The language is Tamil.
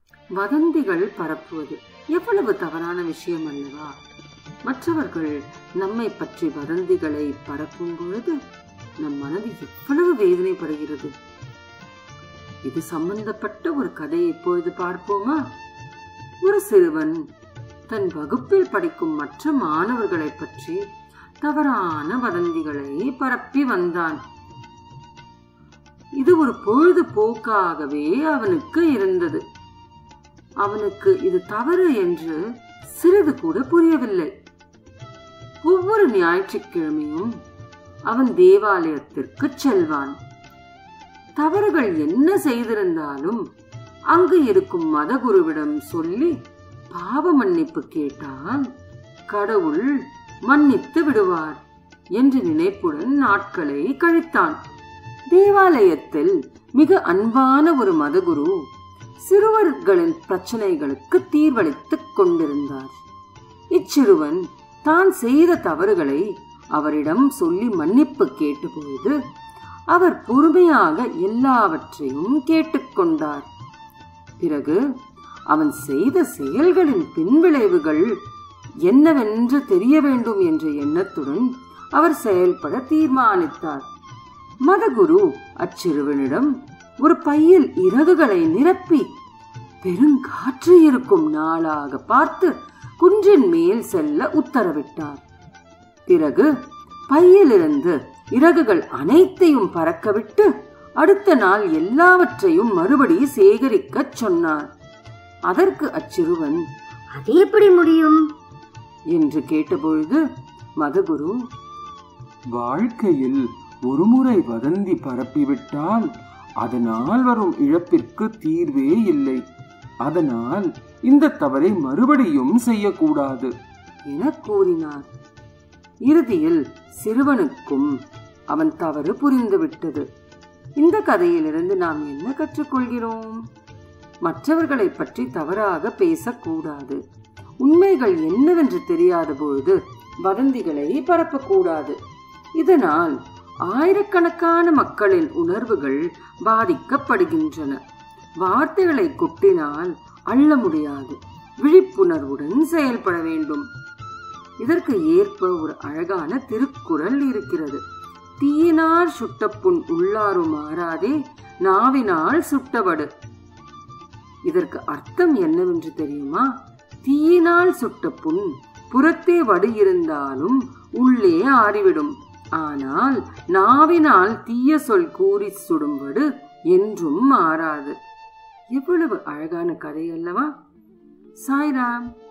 வதந்திகள் பரப்புவது எவ்வளவு தவறான விஷயம் அல்லவா மற்றவர்கள் நம்மை பற்றி வதந்திகளை பரப்பும் பொழுது நம் மனது எவ்வளவு வேதனைப்படுகிறது இது சம்பந்தப்பட்ட ஒரு கதையை இப்பொழுது பார்ப்போமா ஒரு சிறுவன் தன் வகுப்பில் படிக்கும் மற்ற மாணவர்களை பற்றி தவறான வதந்திகளை பரப்பி வந்தான் இது ஒரு பொழுதுபோக்காகவே அவனுக்கு இருந்தது அவனுக்கு இது தவறு என்று சிறிது கூட புரியவில்லை ஒவ்வொரு ஞாயிற்றுக்கிழமையும் அவன் தேவாலயத்திற்கு செல்வான் தவறுகள் என்ன செய்திருந்தாலும் அங்கு இருக்கும் மதகுருவிடம் சொல்லி பாவ மன்னிப்பு கேட்டால் கடவுள் மன்னித்து விடுவார் என்ற நினைப்புடன் நாட்களை கழித்தான் தேவாலயத்தில் மிக அன்பான ஒரு மதகுரு சிறுவர்களின் பிரச்சனைகளுக்கு தீர்வளித்துக் கொண்டிருந்தார் இச்சிறுவன் தான் செய்த தவறுகளை அவரிடம் சொல்லி மன்னிப்பு கேட்டபொழுது அவர் பொறுமையாக எல்லாவற்றையும் கேட்டுக்கொண்டார் பிறகு அவன் செய்த செயல்களின் பின்விளைவுகள் என்னவென்று தெரிய வேண்டும் என்ற எண்ணத்துடன் அவர் செயல்பட தீர்மானித்தார் மதகுரு அச்சிறுவனிடம் ஒரு பையில் இறகுகளை நிரப்பி பெருங்காற்று இருக்கும் நாளாக பார்த்து குன்றின் மேல் செல்ல உத்தரவிட்டார் பிறகு பையிலிருந்து இறகுகள் அனைத்தையும் பறக்கவிட்டு அடுத்த நாள் எல்லாவற்றையும் மறுபடி சேகரிக்கச் சொன்னார் அதற்கு அச்சிறுவன் அது எப்படி முடியும் என்று கேட்டபொழுது மதகுரு வாழ்க்கையில் ஒருமுறை வதந்தி பரப்பிவிட்டால் அதனால் வரும் இழப்பிற்கு தீர்வே இல்லை அதனால் இந்த தவறை மறுபடியும் செய்யக்கூடாது என கூறினார் இறுதியில் சிறுவனுக்கும் அவன் தவறு புரிந்துவிட்டது இந்த கதையிலிருந்து நாம் என்ன கற்றுக்கொள்கிறோம் மற்றவர்களை பற்றி தவறாக பேசக்கூடாது உண்மைகள் என்னவென்று தெரியாத பொழுது வதந்திகளை பரப்பக்கூடாது இதனால் ஆயிரக்கணக்கான மக்களின் உணர்வுகள் பாதிக்கப்படுகின்றன வார்த்தைகளை கொட்டினால் அள்ள முடியாது விழிப்புணர்வுடன் செயல்பட வேண்டும் இதற்கு ஏற்ப ஒரு அழகான திருக்குறள் இருக்கிறது தீயினால் சுட்ட புண் உள்ளாரும் மாறாதே நாவினால் சுட்டவடு இதற்கு அர்த்தம் என்னவென்று தெரியுமா தீயினால் சுட்ட புண் புறத்தே வடு இருந்தாலும் உள்ளே ஆறிவிடும் ஆனால் நாவினால் தீய சொல் கூறி சுடும் வடு என்றும் மாறாது எவ்வளவு அழகான கதை அல்லவா சாய்ராம்